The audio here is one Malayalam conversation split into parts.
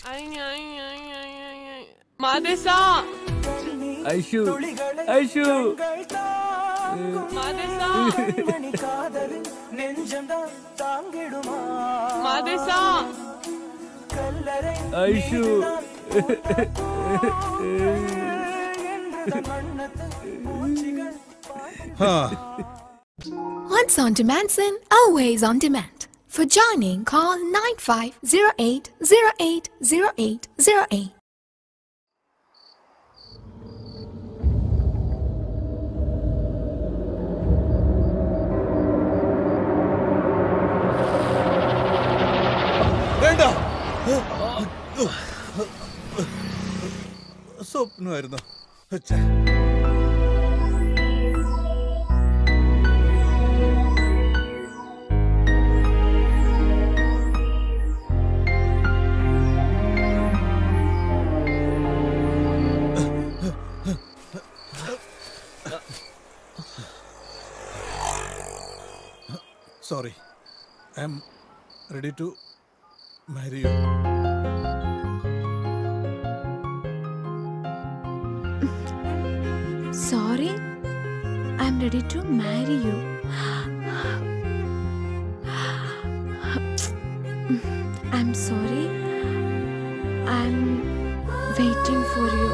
മാതേസാ ഐഷു ഐഷു മാതേസാ மணி காதலின் நெஞ்சம்தான் தாங்கிடுமா മാതേസാ கல்லறை ഐഷു என்றுதான் வண்ணத்து பூச்சிகள் Once on demand, sin, always on demand. For joining, call 9508080808. വേണ്ട സ്വപ്നമായിരുന്നു ഛെ. Sorry I'm ready to marry you Sorry, I'm ready to marry you. I'm sorry. I'm waiting for you.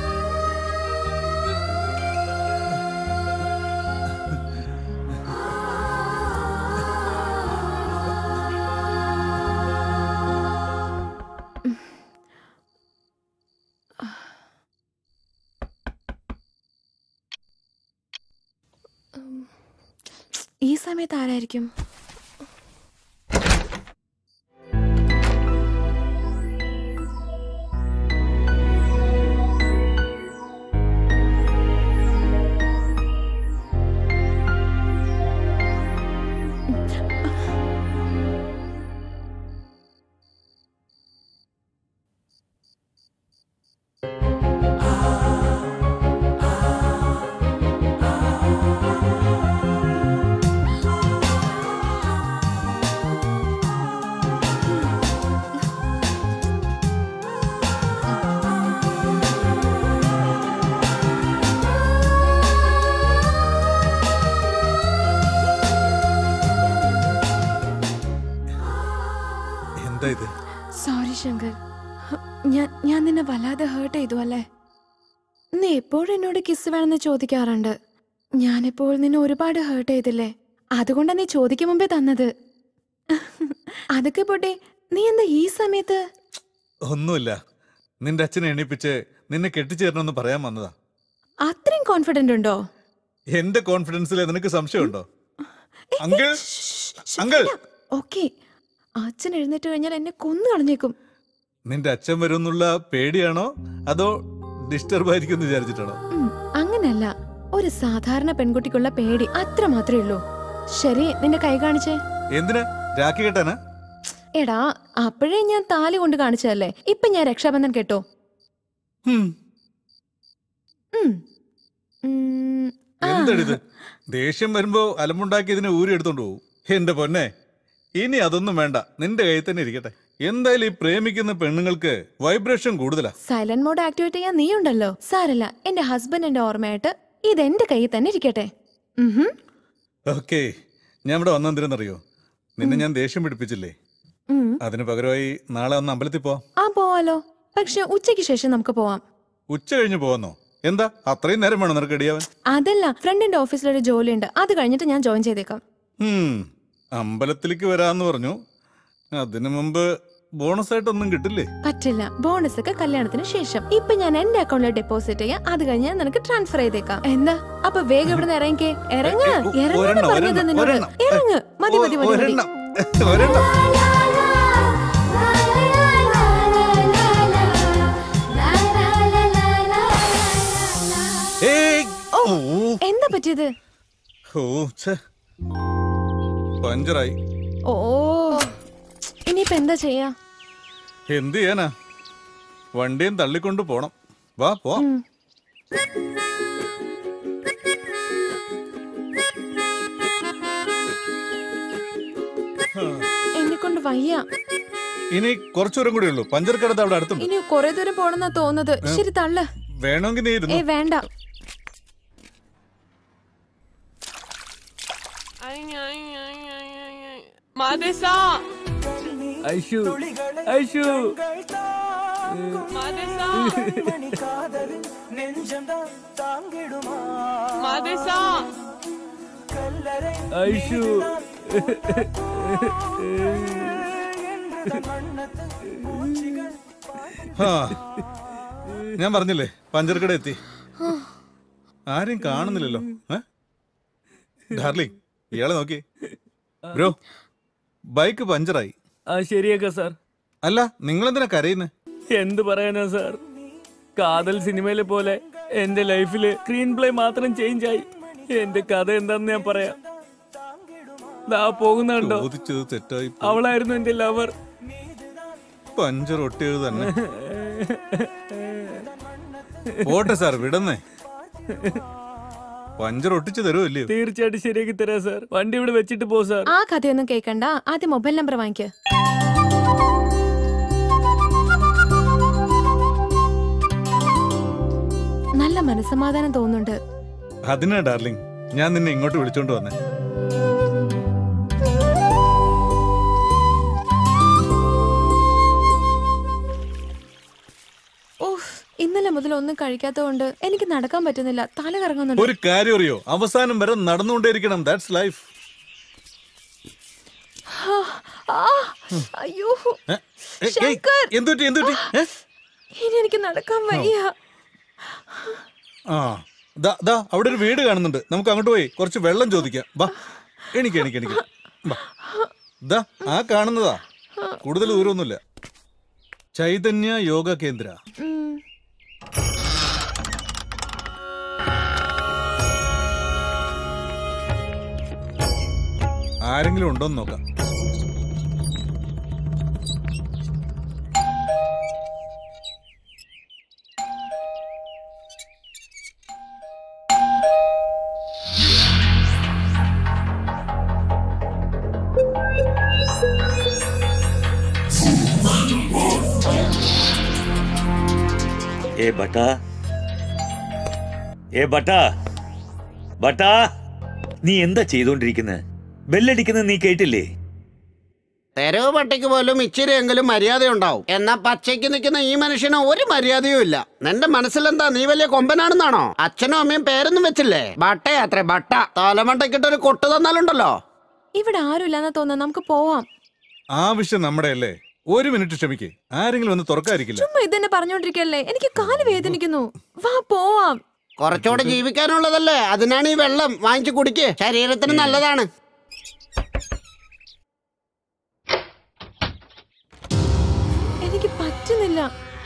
ഈ സമയത്ത് ആരായിരിക്കും എന്താ ഇത് സോറി ശങ്കർ ഞാൻ ഞാൻ നിന്നെ വല്ലാതെ ഹേർട്ട് ചെയ്തു അല്ലേ നീ എപ്പോഴും എന്നോട് കിസ് വേണമെന്ന് ചോദിക്കാറുണ്ട് ഞാനിപ്പോൾ നിന്നെ ഒരുപാട് ഹേർട്ട് ചെയ്തില്ലേ അതുകൊണ്ടാ നീ ചോദിക്കും മുമ്പേ തന്നത് അതൊക്കെ പോട്ടെ നീ എന്താ ഈ സമയത്ത് ഒന്നുമില്ല നിന്റെ അച്ഛനെ എണീപ്പിച്ച് നിന്നെ കെട്ടിച്ചേരണമെന്ന് പറയാൻ വന്നതാ അത്രയും കോൺഫിഡന്റ് ഉണ്ടോ എന്റെ കോൺഫിഡൻസിൽ നിനക്ക് സംശയമുണ്ടോ അങ്കിൾ അങ്കിൾ ഓക്കെ അച്ഛൻ എഴുന്നേറ്റ് കഴിഞ്ഞാൽ എന്നെ കൊന്നു കളഞ്ഞേക്കും നിന്റെ അച്ഛൻ വരുമെന്നുള്ള പേടിയാണോ അതോ ഡിസ്റ്റർബ് ആയിരിക്കും എന്ന് വിചാരിച്ചിട്ടാണോ ഉം, അങ്ങനല്ല ഒരു സാധാരണ പെൺകുട്ടിക്കുള്ള പേടി അത്ര മാത്രമേ ഉള്ളൂ ശരി നിന്റെ കൈ കാണിച്ചേ എന്തിനാ രാഖി കെട്ടാനാ എടാ അപ്പോഴേ ഞാൻ താലി കൊണ്ട് കാണിച്ചതല്ലേ ഇപ്പൊ ഞാൻ രക്ഷാബന്ധൻ കേട്ടോ ഹും, ഉം. ഉം, ആ. എന്തടിത് ദേഷ്യം വരുമ്പോ അലമുണ്ടാക്കി ഇതിനെ ഊരി എടുത്തോണ്ട് പോകും എന്റെ പൊന്നെ ഇനി അതൊന്നും വേണ്ട നിന്റെ കയ്യിൽ തന്നെ ഇരിക്കട്ടെ എന്തായാലും ഈ പ്രേമിക്കുന്ന പെണ്ണുങ്ങൾക്ക് വൈബ്രേഷൻ കൂടുതലാ സൈലന്റ് മോഡ് ആക്ടിവേറ്റ് ചെയ്യാൻ നീ ഉണ്ടല്ലോ സാരല്ല എന്റെ ഹസ്ബൻഡിന്റെ ഓർമ്മയായിട്ട് ഇത് എന്റെ കയ്യിൽ തന്നെ ഇരിക്കട്ടെ ഉഹും. ഓക്കെ ഞാൻ ഇവിടെ വന്നെന്തിനെന്നറിയോ നിന്നെ ഞാൻ ദേഷ്യം പിടിപ്പിച്ചില്ലേ ഉം. അതിന് പകരമായി നാളെ ഒന്ന് അമ്പലത്തിൽ പോവാം ആ പോവാലോ പക്ഷെ ഉച്ചയ്ക്ക് ശേഷം നമുക്ക് പോവാം ഉച്ച കഴിഞ്ഞ് പോവാന്നോ എന്താ അത്രയും നേരം വേണം നിനക്ക് അടിയാവൻ അതല്ല ഫ്രണ്ടിന്റെ ഓഫീസിലൊരു ജോലിയുണ്ട് അത് കഴിഞ്ഞിട്ട് ഞാൻ ജോയിൻ ചെയ്തേക്കാം ഹും, അമ്പലത്തിലേക്ക് വരാന്ന് പറഞ്ഞു അതിനു മുമ്പ് ബോണസ് ആയിട്ടൊന്നും കിട്ടില്ലേ പറ്റില്ല ബോണസ് ഒക്കെ കല്യാണത്തിന് ശേഷം ഇപ്പൊ ഞാൻ എന്റെ അക്കൗണ്ടിൽ ഡെപ്പോസിറ്റ് ചെയ്യാം അത് കഴിഞ്ഞ് ഞാൻ നിനക്ക് ട്രാൻസ്ഫർ ചെയ്തേക്കാം എന്താ അപ്പൊ വേഗം ഇവിടുന്ന് ഇറങ്ങിക്കേ ഇറങ്ങ് ഏ, ഒ- ഇറങ്ങാൻ ഒരെണ്ണം, പറഞ്ഞത് ഒരെണ്ണം, നിന്നോട് ഒരെണ്ണം. ഇറങ്ങ് മതി ഒ- മതി മതി മതി ഒരെണ്ണം ഒരെണ്ണം ഏയ്, ഓ ഓ, എന്താ പറ്റിയത് ഓ, ഛെ. പഞ്ചറായി ഓ ഇനിയിപ്പൊ എന്താ ചെയ്യാ എന്ത് ചെയ്യാനാ വണ്ടിയും തള്ളിക്കൊണ്ട് പോണം വാ പോ ഉം. എന്നെ കൊണ്ട് വയ്യ ഇനി കുറച്ചു ദൂരം കൂടെ ഉള്ളൂ പഞ്ചർ കടത്ത് അവിടെ അടുത്തുണ്ട് ഇനി കുറെ ദൂരം പോണെന്നാ തോന്നുന്നത് ശരി തള്ളു വേണമെങ്കിൽ നീ ഏ ഇരുന്നു വേണ്ട Ay, ay, ay, ay, ay, ay. Madesa! Aishu Aishu Madesa! மணி காதலின் நெஞ்சம்தான் தாங்கிடுமா Madesa! கல்லறை ഐഷു என்றத மண்ணத்து பூச்சிகள் ആ. ഞാൻ പറഞ്ഞില്ലേ പഞ്ചർ കട എത്തി ആരെയും കാണുന്നില്ലല്ലോ ഏ? ഡാർലിംഗ് ഇയാളെ നോക്കി ബ്രോ ബൈക്ക് പഞ്ചറായി ആ ശരിയാക്കാം സാർ അല്ല നിങ്ങളെന്തിനാ കരയുന്നത് എന്ത് പറയാനാ സാർ കാതൽ സിനിമയിലെ പോലെ എന്റെ ലൈഫില് സ്ക്രീൻ പ്ലേ മാത്രം ചേഞ്ച് ആയി എന്റെ കഥ എന്താന്ന് ഞാൻ പറയാം ദാ പോകുന്നുണ്ടോ ചോദിച്ചത് തെറ്റായി പോയി. അവളായിരുന്നു എന്റെ ലവർ പഞ്ചർ ഒട്ടിയത് തന്നെ പോട്ടെ സാർ വിടന്നേ പഞ്ചർ ഒട്ടിച്ചു തരുമല്ലയോ തീർച്ചയായിട്ടും ശരിയാക്കി തരാം സാർ വണ്ടി ഇവിടെ വെച്ചിട്ട് പോ സാർ ആ കഥയൊന്നും കേൾക്കണ്ട ആദ്യം മൊബൈൽ നമ്പർ വാങ്ങിക്ക് നല്ല മനസ്സമാധാനം തോന്നുന്നുണ്ട് അതിനാ ഡാർലിംഗ് ഞാൻ നിന്നെ ഇങ്ങോട്ട് വിളിച്ചോണ്ട് വന്നേ ഓഹ് ഇന്നലെ മുതൽ ഒന്നും കഴിക്കാത്തതുകൊണ്ട് എനിക്ക് നടക്കാൻ പറ്റുന്നില്ല തല കറങ്ങുന്നുണ്ട് ഒരു കാര്യം അറിയോ അവസാനം വരെ നടന്നുകൊണ്ടേയിരിക്കണം ദാറ്റ്സ് ലൈഫ് ആ, അയ്യോ എന്തുപറ്റി എന്തുപറ്റി ഏ? ഇനി എനിക്ക് നടക്കാൻ വയ്യ ആ ദാ ദാ അവിടെ ഒരു വീട് കാണുന്നുണ്ട് നമുക്ക് അങ്ങോട്ട് പോയി കുറച്ച് വെള്ളം ചോദിക്കാം വാ എനിക്ക് എനിക്ക് എനിക്ക് വാ ദാ ആ കാണുന്നതാ കൂടുതൽ ദൂരമൊന്നുമില്ല ചൈതന്യ യോഗ കേന്ദ്ര ഉം. ആരെങ്കിലും ഉണ്ടോന്ന് നോക്കാം ഏ ബട്ടാ ഏ ബട്ടാ ബട്ടാ നീ എന്താ ചെയ്തോണ്ടിരിക്കുന്നത് ബെല്ലടിക്കുന്നത് നീ കേട്ടില്ലേ തെരുവ് പട്ടിക്ക് പോലും ഇച്ചിരിയെങ്കിലും മര്യാദയുണ്ടാവും എന്നാ പച്ചയ്ക്ക് നിൽക്കുന്ന ഈ മനുഷ്യന് ഒരു മര്യാദയും ഇല്ല നിന്റെ മനസ്സിലെന്താ നീ വലിയ കൊമ്പനാണെന്നാണോ അച്ഛനും അമ്മയും പേരൊന്നും വെച്ചില്ലേ ബട്ടയാത്രേ ബട്ട തലമണ്ടയ്ക്കിട്ടൊരു കൊട്ട് തന്നാലുണ്ടല്ലോ ഇവിടെ ആരുമില്ലെന്നാ തോന്നുന്നു നമുക്ക് പോവാം ആവശ്യം നമ്മുടെ അല്ലേ ഒരു മിനിറ്റ് ക്ഷമിക്കേ ആരെങ്കിലും ഒന്ന് തുറക്കാതിരിക്കില്ല ചുമ്മാ ഇതന്നെ പറഞ്ഞോണ്ടിരിക്കല്ലേ എനിക്ക് കാല് വേദനിക്കുന്നു വാ പോവാം കുറച്ചുകൂടെ ജീവിക്കാനുള്ളതല്ലേ അതിനാണ് ഈ വെള്ളം വാങ്ങിച്ചു കുടിക്ക് ശരീരത്തിന് നല്ലതാണ് എനിക്ക് പറ്റുന്നില്ല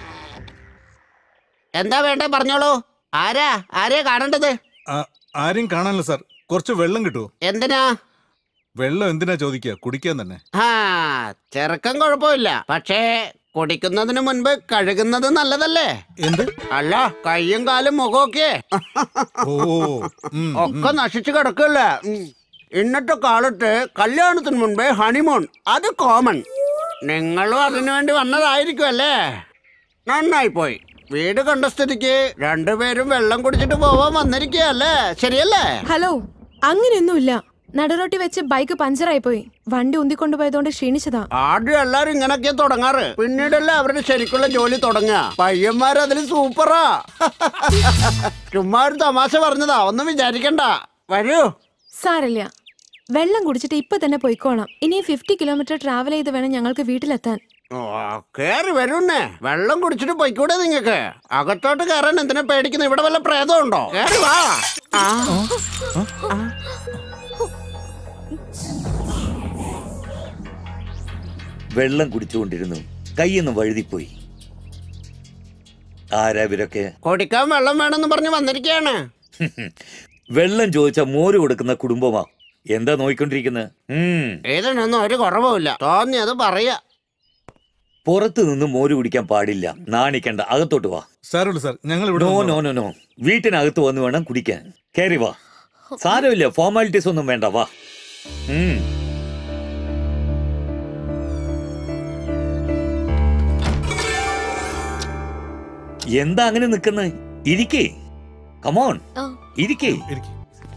എന്താ വേണ്ടേ പറഞ്ഞോളൂ ആരാ ആരെയാ കാണേണ്ടത് ആ- ആരെയും കാണാനല്ല സാർ കുറച്ച് വെള്ളം കിട്ടുമോ എന്തിനാ വെള്ളം എന്തിനാ ചോദിക്കുക കുടിക്കാൻ തന്നെ ആ ചെറുക്കം കുഴപ്പമില്ല പക്ഷേ കുടിക്കുന്നതിന് മുൻപ് കഴുകുന്നത് നല്ലതല്ലേ എന്ത് അല്ല കയ്യും കാലും മുഖമൊക്കെ ഓ ഉം, ഒക്കെ നശിച്ചു കിടക്കല്ലേ ഉം. ഇന്നത്തെ കാലത്ത് കല്യാണത്തിന് മുൻപേ ഹണിമൂൺ അത് കോമൺ നിങ്ങളും അതിനു വേണ്ടി വന്നതായിരിക്കും അല്ലേ നന്നായി പോയി വീട് കണ്ട സ്ഥിതിക്ക് രണ്ടുപേരും വെള്ളം കുടിച്ചിട്ട് പോവാൻ വന്നിരിക്കുകയല്ലേ ശരിയല്ലേ ഹലോ അങ്ങനെയൊന്നുമില്ല നടുറോട്ടി വെച്ച് ബൈക്ക് പഞ്ചറായി പോയി വണ്ടി ഉന്തിക്കൊണ്ടുപോയതുകൊണ്ട് ക്ഷീണിച്ചതാ ആദ്യം എല്ലാരും ഇങ്ങനൊക്കെ തുടങ്ങാറ് പിന്നീടല്ലേ അവരുടെ ശരിക്കുള്ള ജോലി തുടങ്ങുക പയ്യന്മാർ അതിൽ സൂപ്പറാ ചുമ്മാ ഒരു തമാശ പറഞ്ഞതാ ഒന്നും വിചാരിക്കണ്ട വരൂ സാരല്ല വെള്ളം കുടിച്ചിട്ട് ഇപ്പൊ തന്നെ പോയിക്കോളാം ഇനി ഫിഫ്റ്റി കിലോമീറ്റർ ട്രാവൽ ചെയ്ത് വേണം ഞങ്ങൾക്ക് വീട്ടിലെത്താൻ ഓ, കേറി വരുന്നേ വെള്ളം കുടിച്ചിട്ട് പോയിക്കൂടെ നിങ്ങക്ക് അകത്തോട്ട് കയറാൻ എന്തിനാ പേടിക്കുന്നത് ഇവിടെ വല്ല പ്രേതം ഉണ്ടോ കേറി വാ ആ, വെള്ളം കുടിച്ചുകൊണ്ടിരുന്നു കൈയൊന്ന് വഴുതിപ്പോയി ആരാ ഇവരൊക്കെ കുടിക്കാൻ വെള്ളം വേണമെന്ന് പറഞ്ഞ് വന്നിരിക്കയാണ് വെള്ളം ചോദിച്ച മോര് കൊടുക്കുന്ന കുടുംബമാ എന്താ നോയിക്കൊണ്ടിരിക്കുന്നത് ഉം ഇതിനൊന്നും ഒരു കുറവുമില്ല തോന്നിയത് പറയാ പുറത്തു നിന്ന് മോര് കുടിക്കാൻ പാടില്ല നാണിക്കണ്ട അകത്തോട്ട് വാ സാരമില്ല സാർ ഞങ്ങൾ ഇവിടെ നോ നിന്നോളാം. നോ നോ നോ വീട്ടിനകത്ത് വന്ന് വേണം കുടിക്കാൻ കയറി വാ സാരമില്ല ഫോർമാലിറ്റീസ് ഒന്നും വേണ്ട വാ ഉം എന്താ അങ്ങനെ നിക്കുന്നത് ഇരിക്കേ കമോൺ ആ. ഇരിക്കേ ഇരിക്ക്.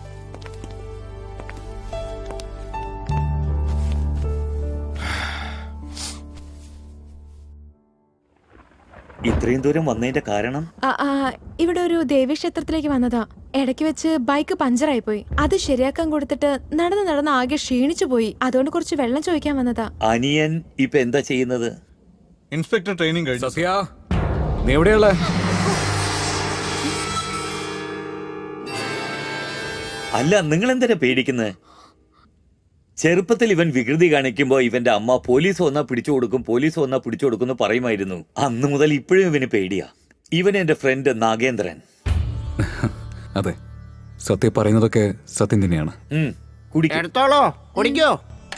ഇത്രയും ദൂരം വന്നതിന്റെ കാരണം ആ, ആ, ഇവിടെ ഒരു ദേവീക്ഷേത്രത്തിലേക്ക് വന്നതാ ഇടയ്ക്ക് വെച്ച് ബൈക്ക് പഞ്ചറായി പോയി അത് ശരിയാക്കാൻ കൊടുത്തിട്ട് നടന്ന് നടന്ന് ആകെ ക്ഷീണിച്ചു പോയി അതുകൊണ്ട് കുറച്ച് വെള്ളം ചോദിക്കാൻ വന്നതാ അനിയൻ ഇപ്പൊ എന്താ ചെയ്യുന്നത് ഇൻസ്പെക്ടർ ട്രെയിനിങ് കഴിഞ്ഞു സത്യ നീ എവിടെയുള്ള അല്ല നിങ്ങൾ എന്തിനാ പേടിക്കുന്നത് ചെറുപ്പത്തിൽ ഇവൻ വികൃതി കാണിക്കുമ്പോ ഇവന്റെ അമ്മ പോലീസ് വന്നാ പിടിച്ചു കൊടുക്കും പോലീസ് വന്നാ പിടിച്ചു കൊടുക്കും എന്ന് പറയുമായിരുന്നു അന്ന് മുതൽ ഇപ്പോഴും ഇവന് പേടിയാ ഇവൻ എന്റെ ഫ്രണ്ട് നാഗേന്ദ്രൻ അതെ സത്യ പറയുന്നതൊക്കെ സത്യം തന്നെയാണ് ഉം, കുടിക്ക്. എടുത്തോളോ കുടിക്കോ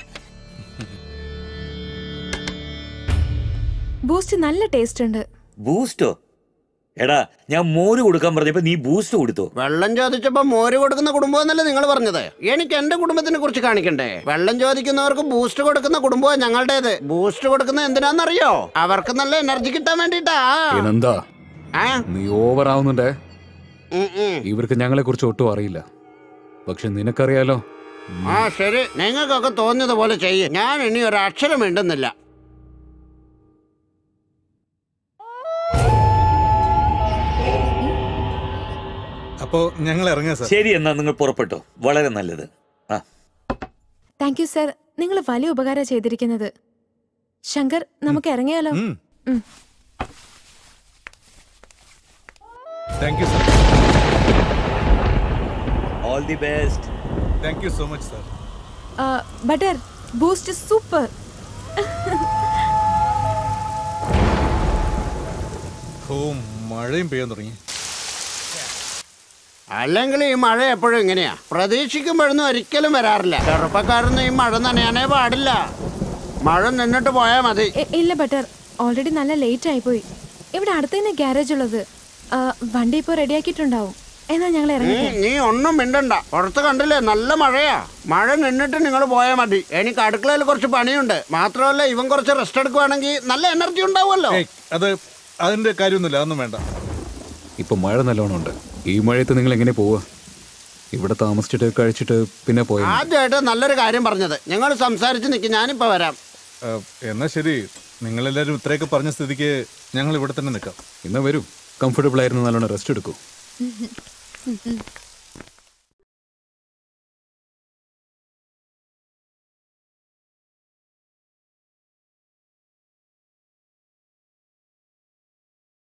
ബൂസ്റ്റ് നല്ല ടേസ്റ്റ് ഉണ്ട് ബൂസ്റ്റോ എടാ ഞാൻ മോര് കൊടുക്കാൻ പറഞ്ഞപ്പോ നീ ബൂസ്റ്റ് കൊടുത്തോ വെള്ളം ചോദിച്ചപ്പോ മോര് കൊടുക്കുന്ന കുടുംബം എന്നല്ലേ നിങ്ങൾ പറഞ്ഞത് എനിക്ക് എന്റെ കുടുംബത്തിനെ കുറിച്ച് കാണിക്കണ്ടേ വെള്ളം ചോദിക്കുന്നവർക്ക് ബൂസ്റ്റ് കൊടുക്കുന്ന കുടുംബമാണ് ഞങ്ങളുടേത് ബൂസ്റ്റ് കൊടുക്കുന്ന എന്തിനാന്നറിയോ അവർക്ക് നല്ല എനർജി കിട്ടാൻ വേണ്ടിട്ടാ ഇനെന്താ ആ നീ ഓവർ ആവുന്നുണ്ടേ ഉം, ഉം. ഇവർക്ക് ഞങ്ങളെ കുറിച്ച് ഒട്ടും അറിയില്ല പക്ഷെ നിനക്കറിയാലോ ആ ശരി നിങ്ങൾക്കൊക്കെ തോന്നിയതുപോലെ ചെയ്യ് ഞാൻ ഇനി ഒരു അക്ഷരം മിണ്ടുന്നില്ല അപ്പോ ഞങ്ങൾ ഇറങ്ങാം സാർ ശരി എന്നാ നിങ്ങൾ പുറപ്പെട്ടോ വളരെ നല്ലത് ആ താങ്ക് യു സർ നിങ്ങൾ വലിയ ഉപകാരം ചെയ്തിരിക്കുന്നത് ശങ്കർ നമുക്ക് ഇറങ്ങിയാലോ ഉം. ഉം. Thank you sir all the best thank you so much sir butter boost super ഓ മഴയും പെയ്യാൻ തുടങ്ങി അല്ലെങ്കിൽ ഈ മഴ എപ്പോഴും ഇങ്ങനെയാ പ്രതീക്ഷിക്കുമ്പോഴൊന്നും ഒരിക്കലും വരാറില്ല ചെറുപ്പക്കാരൊന്നും ഈ മഴ നനയാനേ പാടില്ല മഴ നിന്നിട്ട് പോയാ മതി ഇല്ല ബട്ടർ ഓൾറെഡി നല്ല ലേറ്റ് ആയിപ്പോയി ഇവിടെ അടുത്ത് തന്നെ ഗ്യാരേജ് ഉള്ളത് ആ, വണ്ടി ഇപ്പോൾ റെഡിയാക്കിയിട്ടുണ്ടാവും എന്നാ ഞങ്ങൾ ഇറങ്ങി നീ നീ ഒന്നും മിണ്ടണ്ട പുറത്ത് കണ്ടില്ലേ നല്ല മഴയാ മഴ നിന്നിട്ട് നിങ്ങൾ പോയാൽ മതി എനിക്ക് അടുക്കളയിൽ കുറച്ച് പണിയുണ്ട് മാത്രമല്ല ഇവൻ കുറച്ച് റെസ്റ്റ് എടുക്കുവാണെങ്കിൽ നല്ല എനർജി ഉണ്ടാവുമല്ലോ ഏയ് അത് അതിന്റെ കാര്യമൊന്നുമില്ല അതൊന്നും വേണ്ട ഇപ്പൊ മഴ നല്ലോണം ഉണ്ട് ഈ മഴയത്ത് നിങ്ങൾ എങ്ങനെ പോവുക ഇവിടെ താമസിച്ചിട്ട് കഴിച്ചിട്ട് പിന്നെ പോയാൽ മതി. ആദ്യമായിട്ട് നല്ലൊരു കാര്യം പറഞ്ഞത് ഞങ്ങൾ സംസാരിച്ച് നിൽക്കും ഞാനിപ്പോ വരാം ആ, എന്നാ ശരി നിങ്ങളെല്ലാവരും ഇത്രയൊക്കെ പറഞ്ഞ സ്ഥിതിക്ക് ഞങ്ങൾ ഇവിടെ തന്നെ നിൽക്കാം ഇന്ന് വരൂ കംഫർട്ടബിൾ ആയിരുന്നു നല്ലോണം റെസ്റ്റ് എടുക്കൂ